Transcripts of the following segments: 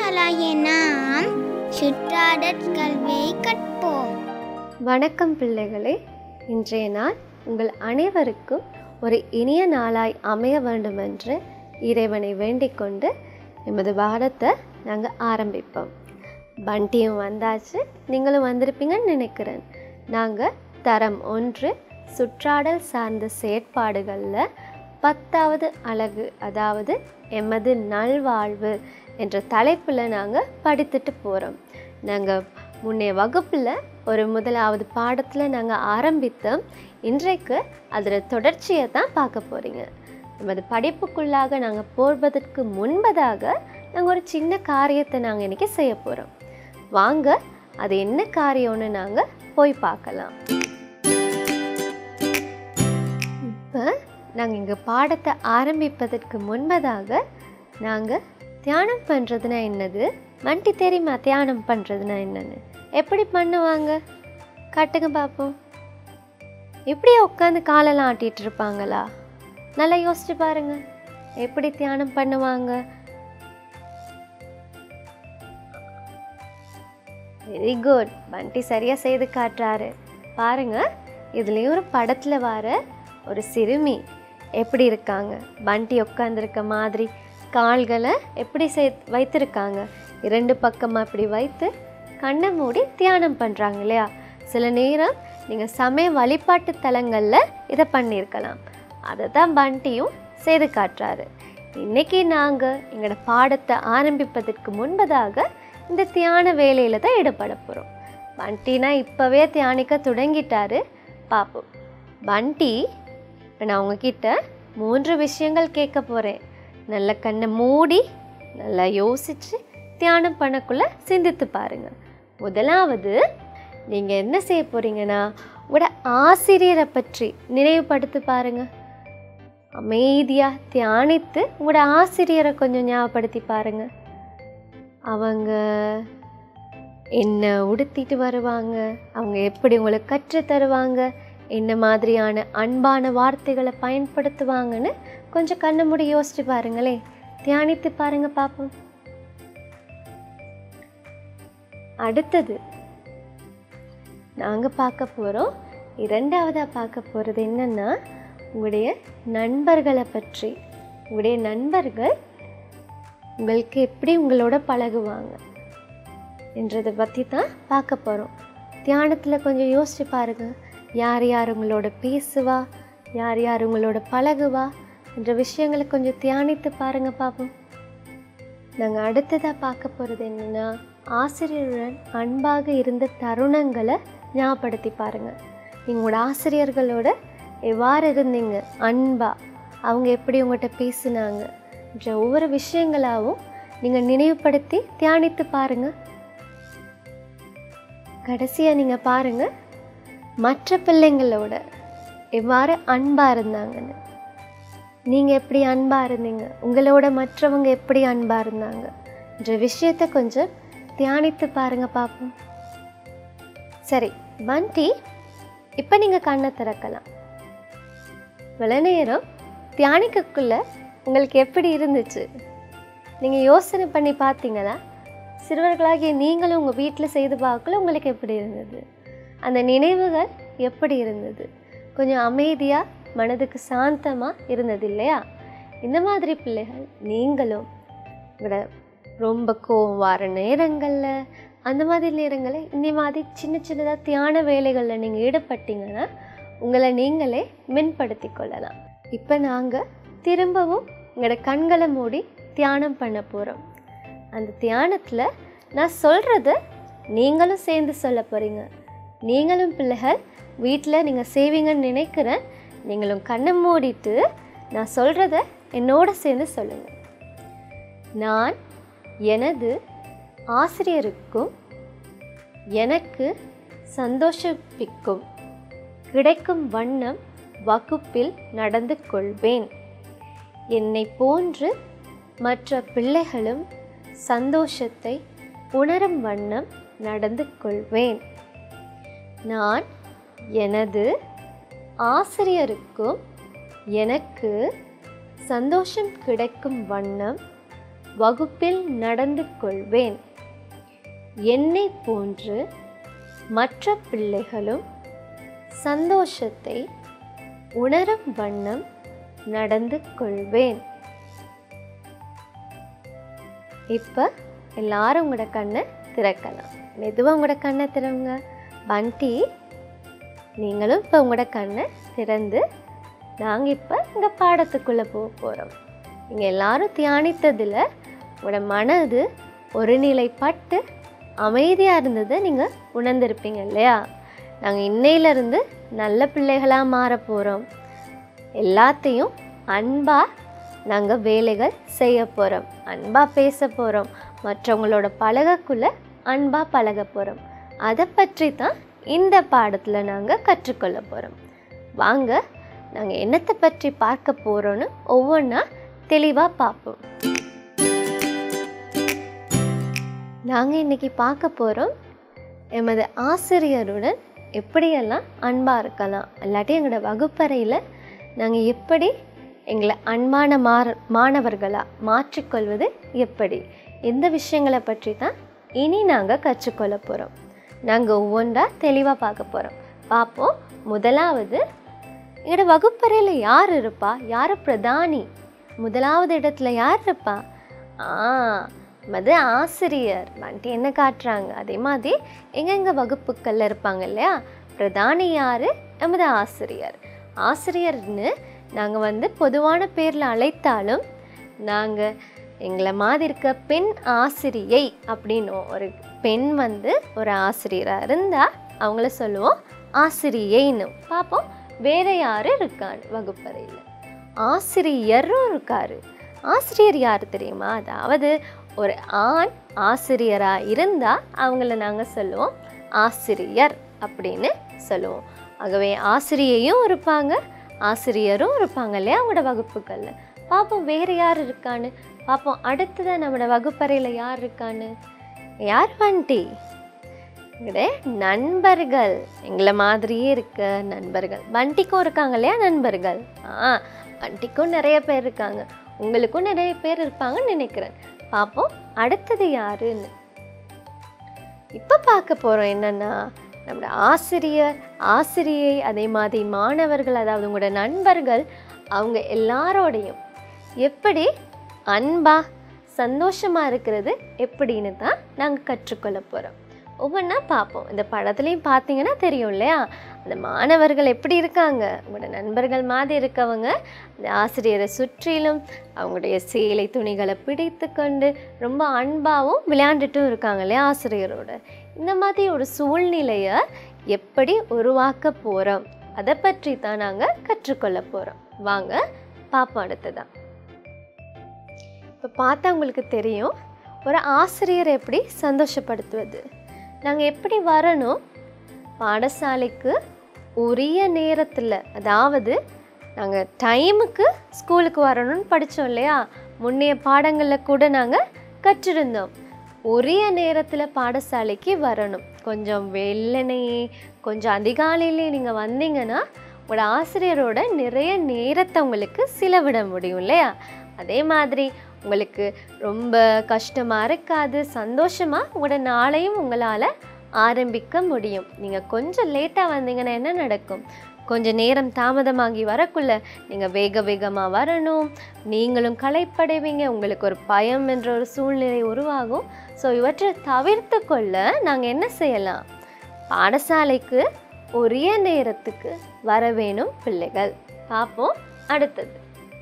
பிள்ளைகளாகிய நாம் சுற்றாடற் கல்வியை கற்போம் வணக்கம் பிள்ளைகளே இன்றைய நாள் உங்கள் அனைவருக்கும் ஒரு இனிய நாளாய் அமைய வேண்டுமென்று இறைவனை வேண்டிக் கொண்டு எமது பாடத்தை நாங்கள் ஆரம்பிப்போம் பண்டியும் வந்தாச்சு நீங்களும் வந்திருப்பீங்கன்னு நினைக்கிறேன் நாங்கள் தரம் ஒன்று சுற்றாடல் சார்ந்த செயற்பாடுகளில் பத்தாவது அழகு அதாவது எமது நல்வாழ்வு என்ற தலைப்பில் நாங்கள் படித்துட்டு போகிறோம் நாங்கள் முன்னைய வகுப்பில் ஒரு முதலாவது பாடத்தில் நாங்கள் ஆரம்பித்தோம் இன்றைக்கு அதில் தொடர்ச்சியை தான் பார்க்க போகிறீங்க நமது படிப்புக்குள்ளாக நாங்கள் போவதற்கு முன்பதாக நாங்கள் ஒரு சின்ன காரியத்தை நாங்கள் இன்றைக்கி செய்ய போகிறோம் வாங்க அது என்ன காரியம்னு நாங்கள் போய் பார்க்கலாம் இப்போ நாங்கள் இங்கே பாடத்தை ஆரம்பிப்பதற்கு முன்பதாக நாங்கள் தியானம் பண்ணுறதுனா என்னது வண்டி தெரியுமா தியானம் பண்ணுறதுனா என்னன்னு எப்படி பண்ணுவாங்க காட்டுங்க பார்ப்போம் இப்படியே உட்காந்து காலெல்லாம் ஆட்டிகிட்டு இருப்பாங்களா நல்லா யோசிச்சு பாருங்க எப்படி தியானம் பண்ணுவாங்க வெரி குட் பண்டி சரியாக செய்து காட்டுறாரு பாருங்க இதுலேயும் ஒரு படத்தில் வர ஒரு சிறுமி எப்படி இருக்காங்க பண்டி உட்காந்துருக்க மாதிரி கால்களை எப்படி செய் வைத்திருக்காங்க இரண்டு பக்கமாக இப்படி வைத்து கண்ணை மூடி தியானம் பண்ணுறாங்க இல்லையா சில நேரம் நீங்கள் சமய வழிபாட்டு தலங்களில் இதை பண்ணியிருக்கலாம் அதை தான் பண்டியும் செய்து காட்டுறாரு இன்னைக்கு நாங்கள் எங்களோட பாடத்தை ஆரம்பிப்பதற்கு முன்பதாக இந்த தியான வேலையில் தான் ஈடுபட போகிறோம் பண்டினா இப்போவே தியானிக்க தொடங்கிட்டாரு பார்ப்போம் பண்டி இப்போ நான் உங்ககிட்ட மூன்று விஷயங்கள் கேட்க போகிறேன் நல்ல கண்ணை மூடி நல்லா யோசித்து தியானம் பண்ணக்குள்ள சிந்தித்து பாருங்க முதலாவது நீங்கள் என்ன செய்ய போகிறீங்கன்னா உங்களோட ஆசிரியரை பற்றி நினைவுபடுத்தி பாருங்க அமைதியாக தியானித்து உங்களோட ஆசிரியரை கொஞ்சம் ஞாபகப்படுத்தி பாருங்க அவங்க என்ன உடுத்திட்டு வருவாங்க அவங்க எப்படி உங்களுக்கு கற்று தருவாங்க என்ன மாதிரியான அன்பான வார்த்தைகளை பயன்படுத்துவாங்கன்னு கொஞ்சம் கண்ணை மூடி யோசிச்சு பாருங்களே தியானித்து பாருங்க பார்ப்போம் அடுத்தது நாங்கள் பார்க்க போகிறோம் இரண்டாவதாக பார்க்க போகிறது என்னென்னா உங்களுடைய நண்பர்களை பற்றி உங்களுடைய நண்பர்கள் உங்களுக்கு எப்படி உங்களோட பழகுவாங்க என்றதை பற்றி தான் பார்க்க போகிறோம் தியானத்தில் கொஞ்சம் யோசிச்சு பாருங்க யார் யார் உங்களோட பேசுவா யார் யார் உங்களோட பழகுவா என்ற விஷயங்களை கொஞ்சம் தியானித்து பாருங்க பார்ப்போம் நாங்கள் அடுத்ததாக பார்க்க போகிறது என்னென்னா ஆசிரியருடன் அன்பாக இருந்த தருணங்களை ஞாபகப்படுத்தி பாருங்கள் எங்களோட ஆசிரியர்களோட எவ்வாறு இருந்தீங்க அன்பா அவங்க எப்படி உங்கள்கிட்ட பேசுனாங்க என்ற ஒவ்வொரு விஷயங்களாகவும் நீங்கள் நினைவுபடுத்தி தியானித்து பாருங்கள் கடைசியாக நீங்கள் பாருங்கள் மற்ற பிள்ளைங்களோட எவ்வாறு அன்பாக இருந்தாங்கன்னு நீங்கள் எப்படி அன்பாக இருந்தீங்க உங்களோட மற்றவங்க எப்படி அன்பாக இருந்தாங்க என்ற விஷயத்தை கொஞ்சம் தியானித்து பாருங்க பார்ப்போம் சரி பண்டி இப்போ நீங்கள் கண்ணை திறக்கலாம் இவ்வளோ நேரம் தியானிக்கக்குள்ள உங்களுக்கு எப்படி இருந்துச்சு நீங்கள் யோசனை பண்ணி பார்த்தீங்களா சிறுவர்களாகிய நீங்களும் உங்கள் வீட்டில் செய்து பார்க்கல உங்களுக்கு எப்படி இருந்தது அந்த நினைவுகள் எப்படி இருந்தது கொஞ்சம் அமைதியாக மனதுக்கு சாந்தமாக இருந்தது இல்லையா இந்த மாதிரி பிள்ளைகள் நீங்களும் உங்களோட ரொம்ப கோவம் வர நேரங்களில் அந்த மாதிரி நேரங்களில் இந்த மாதிரி சின்ன சின்னதாக தியான வேலைகளில் நீங்கள் ஈடுபட்டீங்கன்னா உங்களை நீங்களே மேம்படுத்தி கொள்ளலாம் இப்போ நாங்கள் திரும்பவும் உங்களோட கண்களை மூடி தியானம் பண்ண போகிறோம் அந்த தியானத்தில் நான் சொல்கிறத நீங்களும் சேர்ந்து சொல்ல போகிறீங்க நீங்களும் பிள்ளைகள் வீட்டில் நீங்கள் செய்வீங்கன்னு நினைக்கிறேன் நீங்களும் கண்ணை மூடிட்டு நான் சொல்கிறத என்னோட சேர்ந்து சொல்லுங்கள் நான் எனது ஆசிரியருக்கும் எனக்கு சந்தோஷப்பிக்கும் கிடைக்கும் வண்ணம் வகுப்பில் நடந்து கொள்வேன் என்னை போன்று மற்ற பிள்ளைகளும் சந்தோஷத்தை உணரும் வண்ணம் நடந்து கொள்வேன் நான் எனது ஆசிரியருக்கும் எனக்கு சந்தோஷம் கிடைக்கும் வண்ணம் வகுப்பில் நடந்து கொள்வேன் என்னை போன்று மற்ற பிள்ளைகளும் சந்தோஷத்தை உணரும் வண்ணம் நடந்து கொள்வேன் இப்போ எல்லாரும் உங்களோட கண்ணை திறக்கலாம் மெதுவாக உங்களோட கண்ணை திறங்க பண்டி நீங்களும் இப்போ உங்களோட கண்ணை திறந்து நாங்கள் இப்போ இந்த பாடத்துக்குள்ளே போக போகிறோம் நீங்கள் எல்லாரும் தியானித்ததில் உங்களோட மனது ஒருநிலைப்பட்டு அமைதியாக இருந்ததை நீங்கள் உணர்ந்திருப்பீங்க இல்லையா நாங்கள் இன்னையிலேருந்து நல்ல பிள்ளைகளாக மாற போகிறோம் எல்லாத்தையும் அன்பாக நாங்கள் வேலைகள் செய்ய போகிறோம் அன்பாக பேச போகிறோம் மற்றவங்களோட பழகக்குள்ள அன்பாக பழக போகிறோம் அதை பற்றி தான் இந்த பாடத்தில் நாங்கள் கற்றுக்கொள்ள போகிறோம் வாங்க நாங்கள் என்னத்தை பற்றி பார்க்க போகிறோன்னு ஒவ்வொன்றா தெளிவாக பார்ப்போம் நாங்கள் இன்னைக்கு பார்க்க போகிறோம் எமது ஆசிரியருடன் எப்படியெல்லாம் அன்பாக இருக்கலாம் இல்லாட்டி எங்களோட வகுப்பறையில் நாங்கள் எப்படி எங்களை அன்பான மாற மாணவர்களாக மாற்றிக்கொள்வது எப்படி இந்த விஷயங்களை பற்றி தான் இனி நாங்கள் கற்றுக்கொள்ள போகிறோம் நாங்கள் ஒவ்வொன்றா தெளிவாக பார்க்க போகிறோம் பார்ப்போம் முதலாவது எங்களோட வகுப்பறையில் யார் இருப்பா யார் பிரதானி முதலாவது இடத்துல யார் இருப்பா ஆ மது ஆசிரியர் வந்துட்டு என்ன காட்டுறாங்க அதே மாதிரி எங்கெங்க வகுப்புகளில் இருப்பாங்க இல்லையா பிரதானி யார் நமது ஆசிரியர் ஆசிரியர்னு நாங்கள் வந்து பொதுவான பேரில் அழைத்தாலும் நாங்கள் எங்களை மாதிரி இருக்க பெண் ஆசிரியை அப்படின்னும் ஒரு பெண் வந்து ஒரு ஆசிரியராக இருந்தால் அவங்கள சொல்லுவோம் ஆசிரியைன்னு பார்ப்போம் வேற யார் இருக்கான்னு வகுப்பறையில் ஆசிரியரும் இருக்காரு ஆசிரியர் யார் தெரியுமா அதாவது ஒரு ஆண் ஆசிரியராக இருந்தால் அவங்கள நாங்கள் சொல்லுவோம் ஆசிரியர் அப்படின்னு சொல்லுவோம் ஆகவே ஆசிரியையும் இருப்பாங்க ஆசிரியரும் இருப்பாங்க இல்லையா அவங்களோட வகுப்புகளில் பார்ப்போம் வேறு யார் இருக்கான்னு பார்ப்போம் அடுத்ததான் நம்மளோட வகுப்பறையில் யார் இருக்கான்னு யார் வண்டி எங்களோட நண்பர்கள் எங்களை மாதிரியே இருக்க நண்பர்கள் வண்டிக்கும் இருக்காங்க இல்லையா நண்பர்கள் ஆ வண்டிக்கும் நிறைய பேர் இருக்காங்க உங்களுக்கும் நிறைய பேர் இருப்பாங்கன்னு நினைக்கிறேன் பார்ப்போம் அடுத்தது யாருன்னு இப்போ பார்க்க போகிறோம் என்னென்னா நம்மளோட ஆசிரியர் ஆசிரியை அதே மாதிரி மாணவர்கள் அதாவது உங்களோட நண்பர்கள் அவங்க எல்லாரோடையும் எப்படி அன்பா சந்தோஷமாக இருக்கிறது எப்படின்னு தான் நாங்கள் கற்றுக்கொள்ள போகிறோம் ஒவ்வொன்றா பார்ப்போம் இந்த படத்துலையும் பார்த்தீங்கன்னா தெரியும் இல்லையா அந்த மாணவர்கள் எப்படி இருக்காங்க உங்களோட நண்பர்கள் மாதிரி இருக்கவங்க அந்த ஆசிரியரை சுற்றிலும் அவங்களுடைய சேலை துணிகளை பிடித்து கொண்டு ரொம்ப அன்பாகவும் விளையாண்டுட்டும் இருக்காங்க இல்லையா ஆசிரியரோட இந்த மாதிரி ஒரு சூழ்நிலையை எப்படி உருவாக்க போகிறோம் அதை பற்றி தான் நாங்கள் கற்றுக்கொள்ள போகிறோம் வாங்க பார்ப்போம் அடுத்ததான் இப்போ பார்த்தா உங்களுக்கு தெரியும் ஒரு ஆசிரியரை எப்படி சந்தோஷப்படுத்துவது நாங்கள் எப்படி வரணும் பாடசாலைக்கு உரிய நேரத்தில் அதாவது நாங்கள் டைமுக்கு ஸ்கூலுக்கு வரணும்னு படித்தோம் இல்லையா முன்னைய பாடங்களில் கூட நாங்கள் கற்றிருந்தோம் உரிய நேரத்தில் பாடசாலைக்கு வரணும் கொஞ்சம் வெள்ளனையே கொஞ்சம் அதிகாலையிலே நீங்கள் வந்தீங்கன்னா உங்களோட ஆசிரியரோட நிறைய நேரத்தை உங்களுக்கு செலவிட முடியும் இல்லையா அதே மாதிரி உங்களுக்கு ரொம்ப கஷ்டமாக இருக்காது சந்தோஷமாக உங்களோட நாளையும் உங்களால் ஆரம்பிக்க முடியும் நீங்கள் கொஞ்சம் லேட்டாக வந்தீங்கன்னா என்ன நடக்கும் கொஞ்சம் நேரம் தாமதமாகி வரக்குள்ள நீங்கள் வேக வேகமாக வரணும் நீங்களும் களைப்படைவீங்க உங்களுக்கு ஒரு பயம் என்ற ஒரு சூழ்நிலை உருவாகும் ஸோ இவற்றை தவிர்த்து கொள்ள நாங்கள் என்ன செய்யலாம் பாடசாலைக்கு உரிய நேரத்துக்கு வர வேணும் பிள்ளைகள் பார்ப்போம் அடுத்தது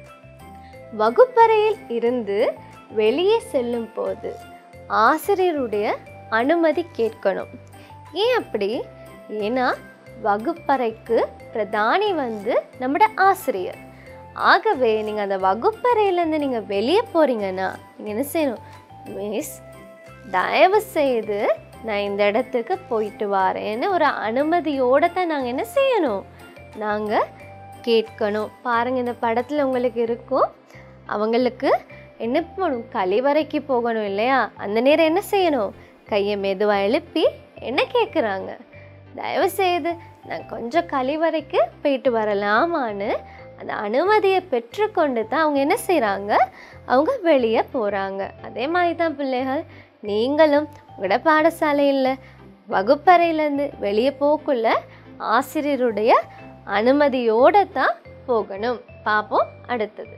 வகுப்பறையில் இருந்து வெளியே செல்லும் போது ஆசிரியருடைய அனுமதி கேட்கணும் ஏன் அப்படி ஏன்னா வகுப்பறைக்கு பிரதானி வந்து நம்மட ஆசிரியர் ஆகவே நீங்கள் அந்த வகுப்பறையிலேருந்து நீங்கள் வெளியே போகிறீங்கன்னா நீங்கள் என்ன செய்யணும் மிஸ் தயவு செய்து நான் இந்த இடத்துக்கு போயிட்டு வரேன்னு ஒரு அனுமதியோடு தான் நாங்கள் என்ன செய்யணும் நாங்கள் கேட்கணும் பாருங்கள் இந்த படத்தில் உங்களுக்கு இருக்கும் அவங்களுக்கு என்ன பண்ணணும் கழிவறைக்கு போகணும் இல்லையா அந்த நேரம் என்ன செய்யணும் கையை மெதுவாக எழுப்பி என்ன கேட்குறாங்க தயவு செய்து நான் கொஞ்சம் கழிவறைக்கு போயிட்டு வரலாமான்னு அந்த அனுமதியை பெற்றுக்கொண்டு தான் அவங்க என்ன செய்கிறாங்க அவங்க வெளியே போகிறாங்க அதே மாதிரி தான் பிள்ளைகள் நீங்களும் உங்களோட பாடசாலையில் வகுப்பறையிலேருந்து வெளியே போக்குள்ள ஆசிரியருடைய அனுமதியோடு தான் போகணும் பார்ப்போம் அடுத்தது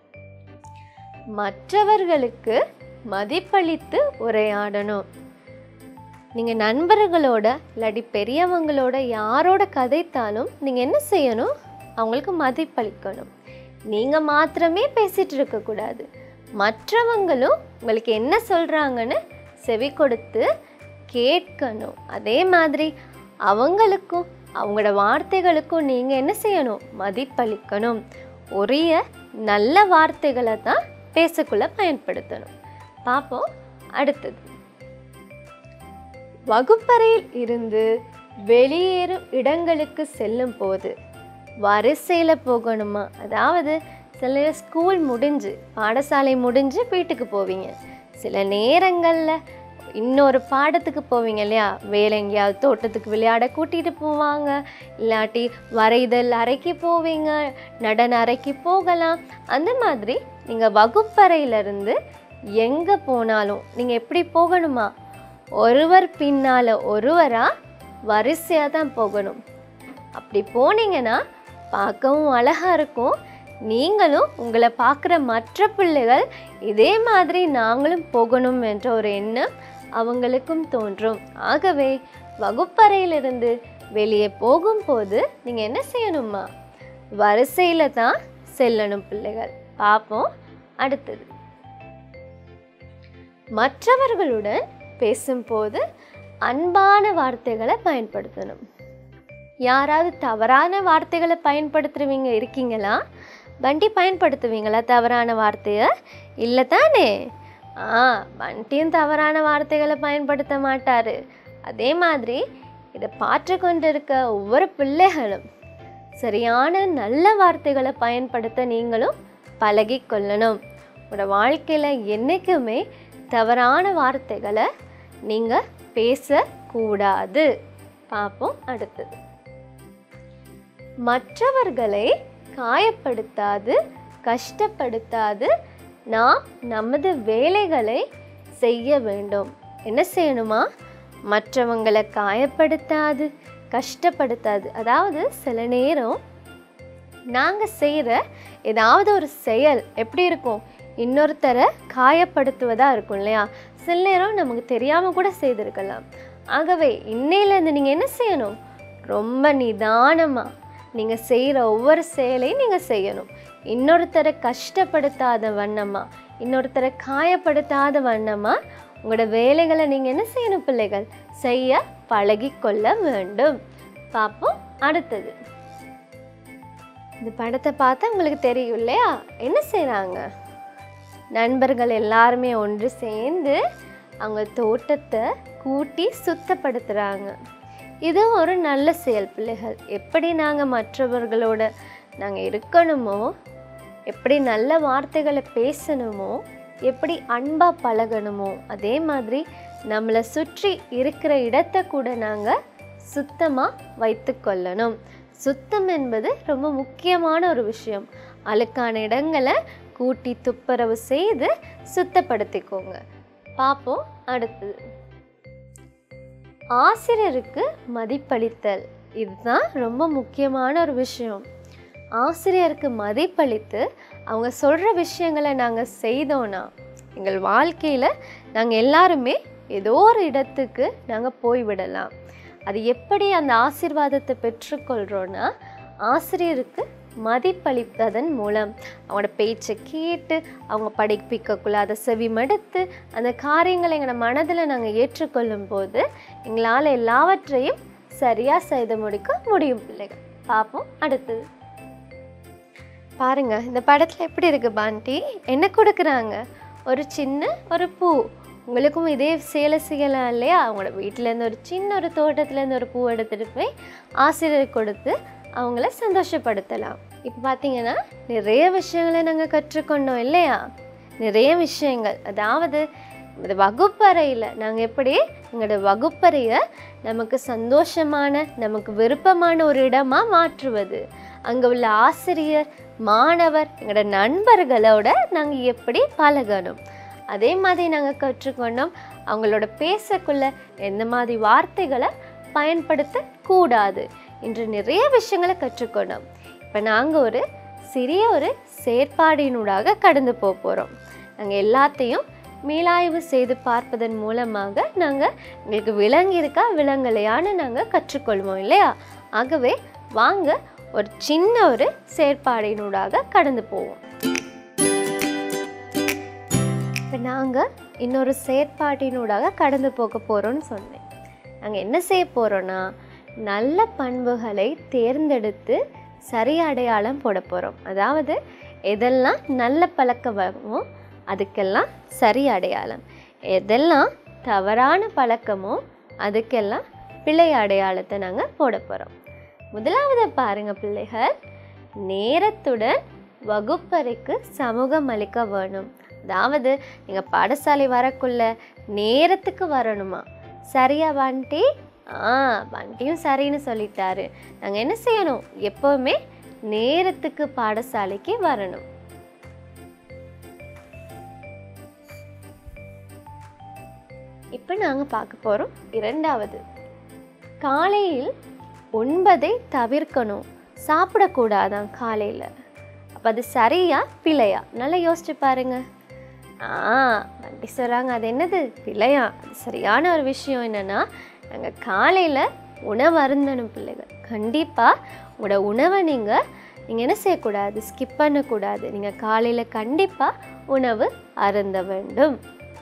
மற்றவர்களுக்கு மதிப்பளித்து உரையாடணும் நீங்கள் நண்பர்களோட இல்லாட்டி பெரியவங்களோட யாரோட கதைத்தாலும் நீங்கள் என்ன செய்யணும் அவங்களுக்கு மதிப்பளிக்கணும் நீங்கள் மாத்திரமே பேசிகிட்டு இருக்கக்கூடாது மற்றவங்களும் உங்களுக்கு என்ன சொல்கிறாங்கன்னு செவி கொடுத்து கேட்கணும் அதே மாதிரி அவங்களுக்கும் அவங்களோட வார்த்தைகளுக்கும் நீங்கள் என்ன செய்யணும் மதிப்பளிக்கணும் உரிய நல்ல வார்த்தைகளை தான் பேசக்குள்ள பயன்படுத்தணும் பார்ப்போம் அடுத்தது வகுப்பறையில் இருந்து வெளியேறும் இடங்களுக்கு செல்லும் போது வரிசையில் போகணுமா அதாவது சில நேரம் ஸ்கூல் முடிஞ்சு பாடசாலை முடிஞ்சு வீட்டுக்கு போவீங்க சில நேரங்களில் இன்னொரு பாடத்துக்கு போவீங்க இல்லையா வேலை எங்கேயாவது தோட்டத்துக்கு விளையாட கூட்டிகிட்டு போவாங்க இல்லாட்டி வரைதல் அறைக்கு போவீங்க நடன அறைக்கு போகலாம் அந்த மாதிரி நீங்கள் வகுப்பறையிலிருந்து எங்கே போனாலும் நீங்கள் எப்படி போகணுமா ஒருவர் பின்னால் ஒருவராக வரிசையாக தான் போகணும் அப்படி போனீங்கன்னா பார்க்கவும் அழகாக இருக்கும் நீங்களும் உங்களை பார்க்குற மற்ற பிள்ளைகள் இதே மாதிரி நாங்களும் போகணும் என்ற ஒரு எண்ணம் அவங்களுக்கும் தோன்றும் ஆகவே வகுப்பறையிலிருந்து வெளியே போகும்போது நீங்கள் என்ன செய்யணுமா வரிசையில் தான் செல்லணும் பிள்ளைகள் பார்ப்போம் அடுத்தது மற்றவர்களுடன் பேசும்போது அன்பான வார்த்தைகளை பயன்படுத்தணும் யாராவது தவறான வார்த்தைகளை பயன்படுத்துறவங்க இருக்கீங்களா வண்டி பயன்படுத்துவீங்களா தவறான வார்த்தையை இல்லை தானே ஆ வண்டியும் தவறான வார்த்தைகளை பயன்படுத்த மாட்டார் அதே மாதிரி இதை பார்த்து கொண்டு இருக்க ஒவ்வொரு பிள்ளைகளும் சரியான நல்ல வார்த்தைகளை பயன்படுத்த நீங்களும் பழகிக் கொள்ளணும் உங்களோட வாழ்க்கையில் என்றைக்குமே தவறான வார்த்தைகளை நீங்கள் பேசக்கூடாது பார்ப்போம் அடுத்தது மற்றவர்களை காயப்படுத்தாது கஷ்டப்படுத்தாது நாம் நமது வேலைகளை செய்ய வேண்டும் என்ன செய்யணுமா மற்றவங்களை காயப்படுத்தாது கஷ்டப்படுத்தாது அதாவது சில நேரம் நாங்கள் செய்கிற ஏதாவது ஒரு செயல் எப்படி இருக்கும் இன்னொருத்தரை காயப்படுத்துவதாக இருக்கும் இல்லையா சில நேரம் நமக்கு தெரியாமல் கூட செய்திருக்கலாம் ஆகவே இன்னையிலேருந்து நீங்கள் என்ன செய்யணும் ரொம்ப நிதானமாக நீங்கள் செய்கிற ஒவ்வொரு செயலையும் நீங்கள் செய்யணும் இன்னொருத்தரை கஷ்டப்படுத்தாத வண்ணமாக இன்னொருத்தரை காயப்படுத்தாத வண்ணமாக உங்களோட வேலைகளை நீங்கள் என்ன செய்யணும் பிள்ளைகள் செய்ய பழகிக்கொள்ள வேண்டும் பார்ப்போம் அடுத்தது இந்த படத்தை பார்த்தா உங்களுக்கு தெரியும் இல்லையா என்ன செய்கிறாங்க நண்பர்கள் எல்லாருமே ஒன்று சேர்ந்து அவங்க தோட்டத்தை கூட்டி சுத்தப்படுத்துகிறாங்க இது ஒரு நல்ல செயல் பிள்ளைகள் எப்படி நாங்கள் மற்றவர்களோட நாங்கள் இருக்கணுமோ எப்படி நல்ல வார்த்தைகளை பேசணுமோ எப்படி அன்பாக பழகணுமோ அதே மாதிரி நம்மளை சுற்றி இருக்கிற இடத்தை கூட நாங்கள் சுத்தமாக வைத்து கொள்ளணும் சுத்தம் என்பது ரொம்ப முக்கியமான ஒரு விஷயம் அழுக்கான இடங்களை கூட்டி துப்புரவு செய்து சுத்தப்படுத்திக்கோங்க பார்ப்போம் அடுத்தது ஆசிரியருக்கு மதிப்பளித்தல் இதுதான் ரொம்ப முக்கியமான ஒரு விஷயம் ஆசிரியருக்கு மதிப்பளித்து அவங்க சொல்கிற விஷயங்களை நாங்கள் செய்தோன்னா எங்கள் வாழ்க்கையில் நாங்கள் எல்லாருமே ஏதோ ஒரு இடத்துக்கு நாங்கள் போய்விடலாம் அது எப்படி அந்த ஆசீர்வாதத்தை பெற்றுக்கொள்கிறோன்னா ஆசிரியருக்கு மதிப்பளிப்பதன் மூலம் அவங்களோட பேச்சை கேட்டு அவங்க படிப்பிக்கக்குள்ள அதை செவிமடுத்து அந்த காரியங்களை எங்களோட மனதில் நாங்கள் ஏற்றுக்கொள்ளும் போது எங்களால் எல்லாவற்றையும் சரியாக செய்து முடிக்க முடியும் பிள்ளைகள் பார்ப்போம் அடுத்தது பாருங்க இந்த படத்தில் எப்படி இருக்கு பாண்டி என்ன கொடுக்குறாங்க ஒரு சின்ன ஒரு பூ உங்களுக்கும் இதே சேலை செய்யலாம் இல்லையா அவங்களோட வீட்டிலேருந்து ஒரு சின்ன ஒரு தோட்டத்துலேருந்து ஒரு பூ எடுத்துகிட்டு போய் ஆசிரியர் கொடுத்து அவங்கள சந்தோஷப்படுத்தலாம் இப்போ பார்த்தீங்கன்னா நிறைய விஷயங்களை நாங்கள் கற்றுக்கொண்டோம் இல்லையா நிறைய விஷயங்கள் அதாவது இந்த வகுப்பறையில் நாங்கள் எப்படி எங்களோட வகுப்பறையை நமக்கு சந்தோஷமான நமக்கு விருப்பமான ஒரு இடமா மாற்றுவது அங்கே உள்ள ஆசிரியர் மாணவர் எங்களோட நண்பர்களோட நாங்கள் எப்படி பழகணும் அதே மாதிரி நாங்கள் கற்றுக்கொண்டோம் அவங்களோட பேசக்குள்ள எந்த மாதிரி வார்த்தைகளை பயன்படுத்த கூடாது இன்று நிறைய விஷயங்களை கற்றுக்கொண்டோம் இப்போ நாங்கள் ஒரு சிறிய ஒரு செயற்பாடினூடாக கடந்து போக போகிறோம் நாங்கள் எல்லாத்தையும் மீளாய்வு செய்து பார்ப்பதன் மூலமாக நாங்கள் எங்களுக்கு விலங்கிருக்கா விலங்கலையான்னு நாங்கள் கற்றுக்கொள்வோம் இல்லையா ஆகவே வாங்க ஒரு சின்ன ஒரு செயற்பாடினூடாக கடந்து போவோம் இப்போ நாங்கள் இன்னொரு செயற்பாட்டினூடாக கடந்து போக போகிறோம்னு சொன்னேன் நாங்கள் என்ன செய்ய போகிறோன்னா நல்ல பண்புகளை தேர்ந்தெடுத்து சரி அடையாளம் போட போகிறோம் அதாவது எதெல்லாம் நல்ல பழக்கமோ அதுக்கெல்லாம் சரி அடையாளம் எதெல்லாம் தவறான பழக்கமோ அதுக்கெல்லாம் பிழை அடையாளத்தை நாங்கள் போட போகிறோம் முதலாவது பாருங்க பிள்ளைகள் நேரத்துடன் வகுப்பறைக்கு சமூகம் அளிக்க வேணும் அதாவது நீங்கள் பாடசாலை வரக்குள்ள நேரத்துக்கு வரணுமா சரியா வண்டி ஆ வண்டியும் சரின்னு சொல்லிட்டாரு நாங்கள் என்ன செய்யணும் எப்போவுமே நேரத்துக்கு பாடசாலைக்கு வரணும் இப்போ நாங்கள் பார்க்க போகிறோம் இரண்டாவது காலையில் உண்பதை தவிர்க்கணும் சாப்பிடக்கூடாதான் காலையில் அப்போ அது சரியா பிழையா நல்லா யோசிச்சு பாருங்க ஆ வண்டி சொல்கிறாங்க அது என்னது பிழையா அது சரியான ஒரு விஷயம் என்னென்னா நாங்கள் காலையில் உணவு அருந்தணும் பிள்ளைகள் கண்டிப்பாக உங்களோட உணவை நீங்கள் நீங்கள் என்ன செய்யக்கூடாது ஸ்கிப் பண்ணக்கூடாது நீங்கள் காலையில் கண்டிப்பாக உணவு அருந்த வேண்டும்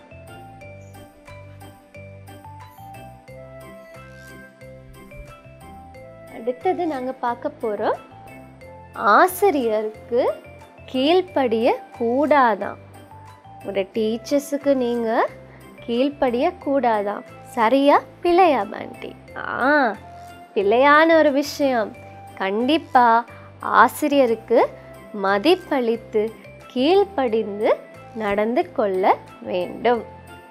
அடுத்தது நாங்கள் பார்க்க போகிறோம் ஆசிரியருக்கு கீழ்ப்படிய கூடாதாம் ஒரு டீச்சர்ஸுக்கு நீங்கள் கீழ்ப்படிய கூடாதாம் சரியா பிழையா பாண்டி ஆ பிழையான ஒரு விஷயம் கண்டிப்பாக ஆசிரியருக்கு மதிப்பளித்து கீழ்ப்படிந்து நடந்து கொள்ள வேண்டும்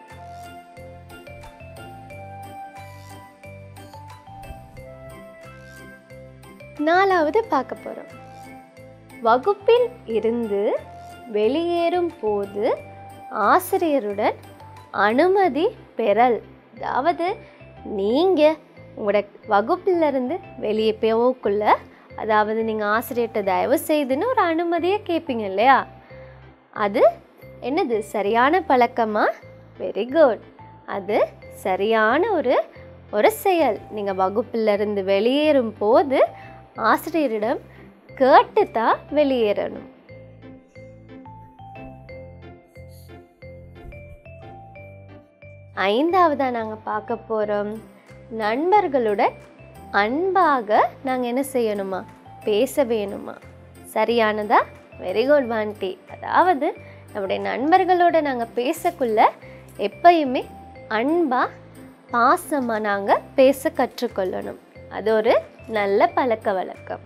நாலாவது பார்க்க போகிறோம் வகுப்பில் இருந்து வெளியேறும் போது ஆசிரியருடன் அனுமதி பெறல் அதாவது நீங்கள் உங்களோட வகுப்பிலிருந்து வெளியே போகக்குள்ள அதாவது நீங்கள் ஆசிரியர்கிட்ட தயவு செய்துன்னு ஒரு அனுமதியை கேட்பீங்க இல்லையா அது என்னது சரியான பழக்கமா வெரி குட் அது சரியான ஒரு ஒரு செயல் நீங்கள் வகுப்பிலிருந்து வெளியேறும் போது ஆசிரியரிடம் கேட்டு தான் வெளியேறணும் ஐந்தாவதாக நாங்கள் பார்க்க போகிறோம் நண்பர்களுடன் அன்பாக நாங்கள் என்ன செய்யணுமா பேச வேணுமா சரியானதா வெரி குட் வாண்டி அதாவது நம்முடைய நண்பர்களோட நாங்கள் பேசக்குள்ள எப்பயுமே அன்பாக பாசமாக நாங்கள் பேச கற்றுக்கொள்ளணும் அது ஒரு நல்ல பழக்க வழக்கம்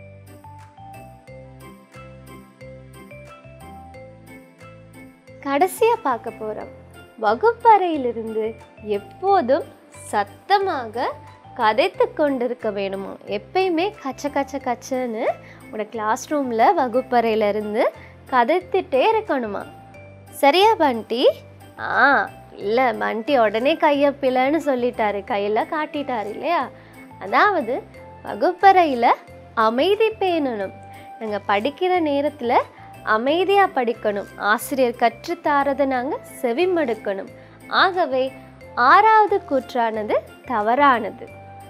கடைசியாக பார்க்க போகிறோம் வகுப்பறையிலிருந்து எப்போதும் சத்தமாக கதைத்து கொண்டிருக்க வேணுமா எப்பயுமே கச்ச கச்ச கச்சன்னு உன்னோட கிளாஸ் ரூமில் வகுப்பறையிலேருந்து கதைத்துட்டே இருக்கணுமா சரியா பண்டி ஆ இல்லை பண்டி உடனே கையை பிள்ளைன்னு சொல்லிட்டாரு கையில் காட்டிட்டாரு இல்லையா அதாவது வகுப்பறையில் அமைதி பேணணும் நாங்கள் படிக்கிற நேரத்தில் அமைதியாக படிக்கணும் ஆசிரியர் கற்றுத்தாரதை நாங்கள் செவிமடுக்கணும் ஆகவே ஆறாவது கூற்றானது தவறானது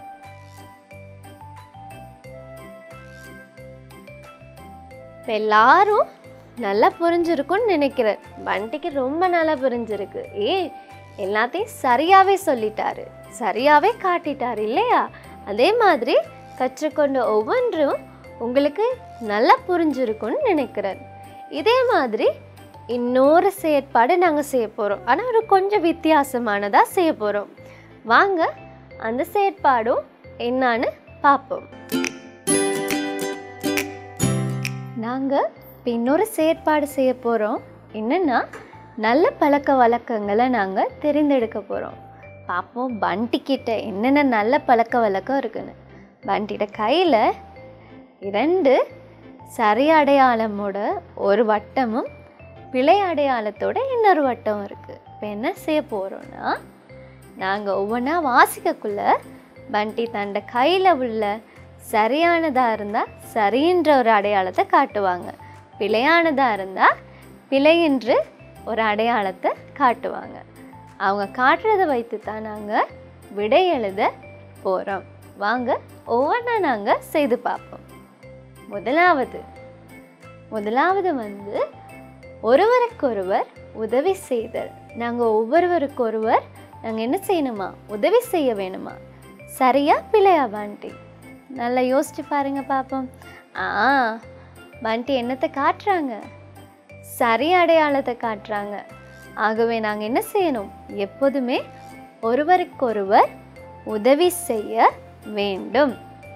இப்போ எல்லாரும் நல்லா புரிஞ்சிருக்கும்னு நினைக்கிறேன் பண்டிக்கு ரொம்ப நல்லா புரிஞ்சிருக்கு ஏ எல்லாத்தையும் சரியாகவே சொல்லிட்டாரு சரியாகவே காட்டிட்டாரு இல்லையா அதே மாதிரி கற்றுக்கொண்ட ஒவ்வொன்றும் உங்களுக்கு நல்லா புரிஞ்சிருக்கும்னு நினைக்கிறேன் இதே மாதிரி இன்னொரு செயற்பாடு நாங்கள் செய்ய போகிறோம் ஆனால் ஒரு கொஞ்சம் வித்தியாசமானதாக செய்ய போகிறோம் வாங்க அந்த செயற்பாடும் என்னான்னு பார்ப்போம் நாங்கள் இப்போ இன்னொரு செயற்பாடு செய்ய போகிறோம் என்னென்னா நல்ல பழக்க வழக்கங்களை நாங்கள் தெரிந்தெடுக்க போகிறோம் பார்ப்போம் பண்டிக்கிட்ட என்னென்ன நல்ல பழக்க வழக்கம் இருக்குன்னு பண்டிகிட்ட கையில் இரண்டு சரி அடையாளமோட ஒரு வட்டமும் பிழை அடையாளத்தோட இன்னொரு வட்டம் இருக்குது இப்போ என்ன செய்ய போகிறோன்னா நாங்கள் ஒவ்வொன்றா வாசிக்கக்குள்ள பண்டி தண்ட கையில் உள்ள சரியானதாக இருந்தால் சரின்ற ஒரு அடையாளத்தை காட்டுவாங்க பிழையானதாக இருந்தால் பிழையின்று ஒரு அடையாளத்தை காட்டுவாங்க அவங்க காட்டுறதை வைத்து தான் நாங்கள் விடை எழுத போகிறோம் வாங்க ஒவ்வொன்றா நாங்கள் செய்து பார்ப்போம் முதலாவது முதலாவது வந்து ஒருவருக்கொருவர் உதவி செய்தல் நாங்கள் ஒவ்வொருவருக்கொருவர் நாங்கள் என்ன செய்யணுமா உதவி செய்ய வேணுமா சரியா பிழையா பாண்டி நல்லா யோசிச்சு பாருங்க பார்ப்போம் ஆ பாண்டி என்னத்தை காட்டுறாங்க சரி அடையாளத்தை காட்டுறாங்க ஆகவே நாங்கள் என்ன செய்யணும் எப்போதுமே ஒருவருக்கொருவர் உதவி செய்ய வேண்டும்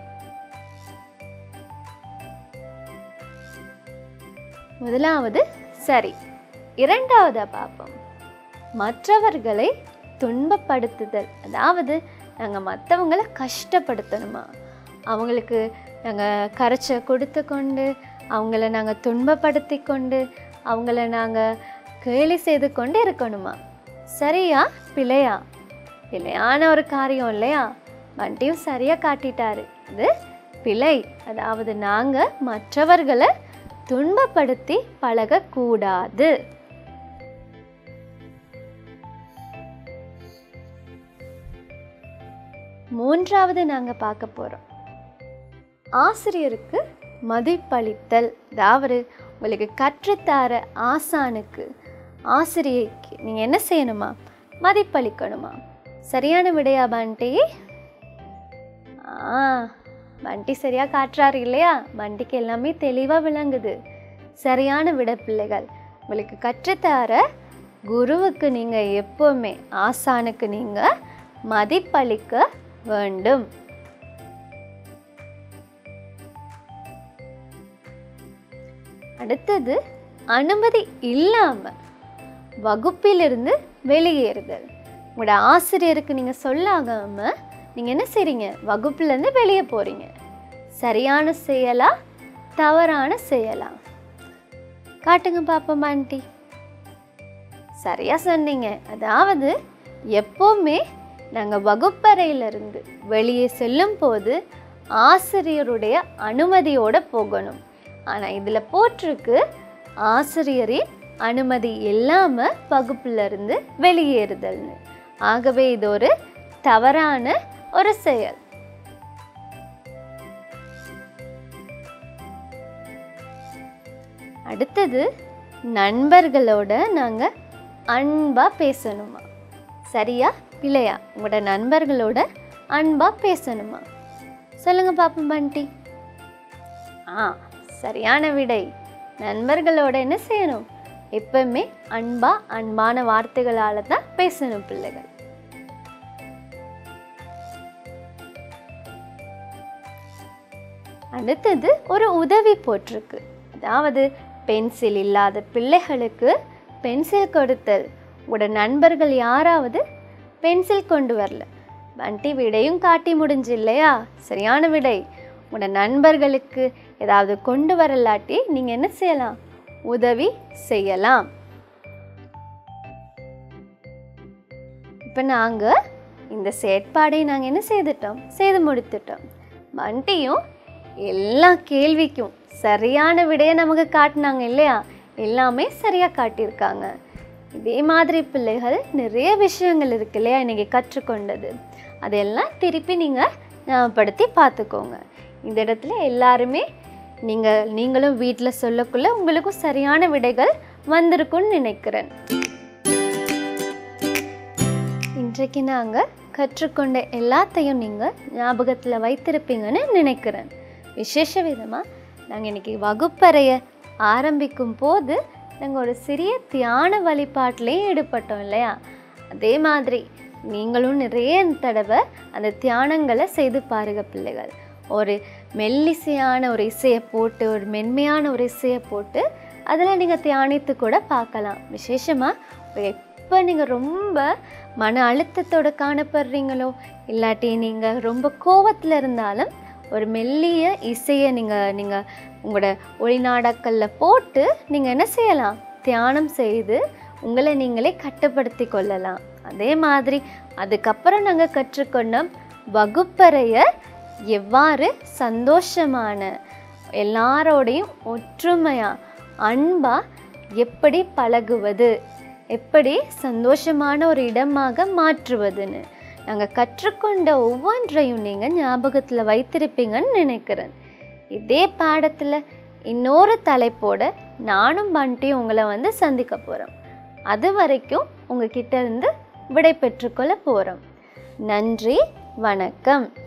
முதலாவது சரி இரண்டாவதா பார்ப்போம் மற்றவர்களை துன்பப்படுத்துதல் அதாவது நாங்கள் மற்றவங்களை கஷ்டப்படுத்தணுமா அவங்களுக்கு நாங்கள் கரைச்ச கொடுத்து கொண்டு அவங்கள நாங்கள் துன்பப்படுத்தி கொண்டு அவங்கள நாங்கள் கேலி செய்து கொண்டு இருக்கணுமா சரியா பிழையா பிழையான ஒரு காரியம் இல்லையா வண்டியும் சரியாக காட்டிட்டாரு இது பிழை அதாவது நாங்கள் மற்றவர்களை துன்பப்படுத்தி பழகக்கூடாது மூன்றாவது நாங்கள் பார்க்க போகிறோம் ஆசிரியருக்கு மதிப்பளித்தல் அதாவது உங்களுக்கு கற்றுத்தார ஆசானுக்கு ஆசிரியைக்கு நீங்கள் என்ன செய்யணுமா மதிப்பளிக்கணுமா சரியான விடையா பண்டி ஆ பண்டி சரியாக காட்டுறாரு இல்லையா பண்டிக்கு எல்லாமே தெளிவாக விளங்குது சரியான விட பிள்ளைகள் உங்களுக்கு கற்றுத்தார குருவுக்கு நீங்கள் எப்போவுமே ஆசானுக்கு நீங்கள் மதிப்பளிக்க வேண்டும் அடுத்தது அனுமதி இல்லாமல் வகுப்பிலிருந்து வெளியேறுதல் உங்களோட ஆசிரியருக்கு நீங்கள் சொல்லாகாம நீங்கள் என்ன செய்றீங்க வகுப்புலேருந்து வெளியே போகிறீங்க சரியான செயலா தவறான செயலா காட்டுங்க பாப்போம் ஆண்டி சரியா சொன்னீங்க அதாவது எப்போவுமே நாங்கள் வகுப்பறையிலிருந்து வெளியே செல்லும் போது ஆசிரியருடைய அனுமதியோடு போகணும் ஆனால் இதில் போட்டிருக்கு ஆசிரியரின் அனுமதி இல்லாமல் வகுப்பிலிருந்து வெளியேறுதல்னு ஆகவே இது ஒரு தவறான ஒரு செயல் அடுத்தது நண்பர்களோட நாங்கள் அன்பாக பேசணுமா சரியா இல்லையா உங்களோட நண்பர்களோட அன்பாக பேசணுமா சொல்லுங்க பாப்போம் பண்டி ஆ சரியான விடை நண்பர்களோட என்ன செய்யணும் எப்பவுமே அன்பா அன்பான வார்த்தைகளால் தான் பேசணும் பிள்ளைகள் அடுத்தது ஒரு உதவி போட்டிருக்கு அதாவது பென்சில் இல்லாத பிள்ளைகளுக்கு பென்சில் கொடுத்தல் உங்களோட நண்பர்கள் யாராவது பென்சில் கொண்டு வரல வண்டி விடையும் காட்டி முடிஞ்சு இல்லையா சரியான விடை உங்களோட நண்பர்களுக்கு ஏதாவது கொண்டு வரலாட்டி நீங்கள் என்ன செய்யலாம் உதவி செய்யலாம் இப்போ நாங்கள் இந்த செயற்பாடை நாங்கள் என்ன செய்துட்டோம் செய்து முடித்துட்டோம் வண்டியும் எல்லா கேள்விக்கும் சரியான விடையை நமக்கு காட்டினாங்க இல்லையா எல்லாமே சரியாக காட்டியிருக்காங்க இதே மாதிரி பிள்ளைகள் நிறைய விஷயங்கள் இருக்கு இல்லையா இன்றைக்கி கற்றுக்கொண்டது அதெல்லாம் திருப்பி நீங்கள் ஞாபகப்படுத்தி பார்த்துக்கோங்க இந்த இடத்துல எல்லாருமே நீங்கள் நீங்களும் வீட்டில் சொல்லக்குள்ள உங்களுக்கும் சரியான விடைகள் வந்திருக்கும்னு நினைக்கிறேன் இன்றைக்கு நாங்கள் கற்றுக்கொண்ட எல்லாத்தையும் நீங்கள் ஞாபகத்தில் வைத்திருப்பீங்கன்னு நினைக்கிறேன் விசேஷ விதமாக நாங்கள் இன்றைக்கி வகுப்பறையை ஆரம்பிக்கும் போது நாங்கள் ஒரு சிறிய தியான வழிபாட்டிலையும் ஈடுபட்டோம் இல்லையா அதே மாதிரி நீங்களும் நிறைய தடவை அந்த தியானங்களை செய்து பாருங்க பிள்ளைகள் ஒரு மெல்லிசையான ஒரு இசையை போட்டு ஒரு மென்மையான ஒரு இசையை போட்டு அதில் நீங்கள் தியானித்து கூட பார்க்கலாம் விசேஷமாக எப்போ நீங்கள் ரொம்ப மன அழுத்தத்தோட காணப்படுறீங்களோ இல்லாட்டி நீங்கள் ரொம்ப கோவத்தில் இருந்தாலும் ஒரு மெல்லிய இசையை நீங்கள் நீங்கள் உங்களோட ஒளிநாடாக்களில் போட்டு நீங்கள் என்ன செய்யலாம் தியானம் செய்து உங்களை நீங்களே கட்டுப்படுத்தி கொள்ளலாம் அதே மாதிரி அதுக்கப்புறம் நாங்கள் கற்றுக்கொண்ட வகுப்பறைய எவ்வாறு சந்தோஷமான எல்லாரோடையும் ஒற்றுமையாக அன்பாக எப்படி பழகுவது எப்படி சந்தோஷமான ஒரு இடமாக மாற்றுவதுன்னு நாங்கள் கற்றுக்கொண்ட ஒவ்வொன்றையும் நீங்கள் ஞாபகத்தில் வைத்திருப்பீங்கன்னு நினைக்கிறேன் இதே பாடத்தில் இன்னொரு தலைப்போட நானும் பண்டியும் உங்களை வந்து சந்திக்க போகிறோம் அது வரைக்கும் உங்ககிட்ட இருந்து விடை பெற்றுக்கொள்ள போகிறோம் நன்றி வணக்கம்